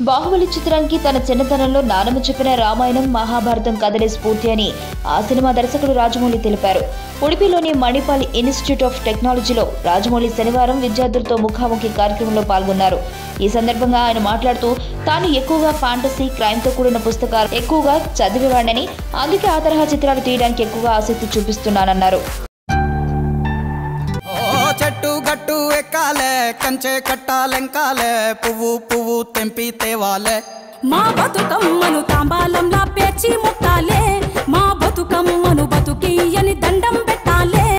బాహుబలి చిత్రానికి తన చిన్నతనంలో నానమ్మ చెప్పిన రామాయణం మహాభారతం కథలే స్ఫూర్తి అని ఆ సినిమా దర్శకుడు రాజమౌళి తెలిపారు ఉడిపిలోని మణిపాల్ ఇన్స్టిట్యూట్ ఆఫ్ టెక్నాలజీలో రాజమౌళి శనివారం విద్యార్థులతో ముఖాముఖి కార్యక్రమంలో పాల్గొన్నారు ఈ సందర్భంగా ఆయన మాట్లాడుతూ తాను ఎక్కువగా ఫ్యాంటసీ క్రైమ్తో కూడిన పుస్తకాలు ఎక్కువగా చదివేవాడని అందుకే ఆ తరహా చిత్రాలు తీయడానికి ఎక్కువగా ఆసక్తి చూపిస్తున్నానన్నారు ఓ చెట్టు గట్టు ఎక్కాలే కంచె కట్టాలెంకాలే పువ్వు పువ్వు తెంపి తేవాలే మా బతుకమ్మను తాంబాలంలా పేర్చి ముట్టాలే మా బతుకమ్మను బతుకియ్యని దండం పెట్టి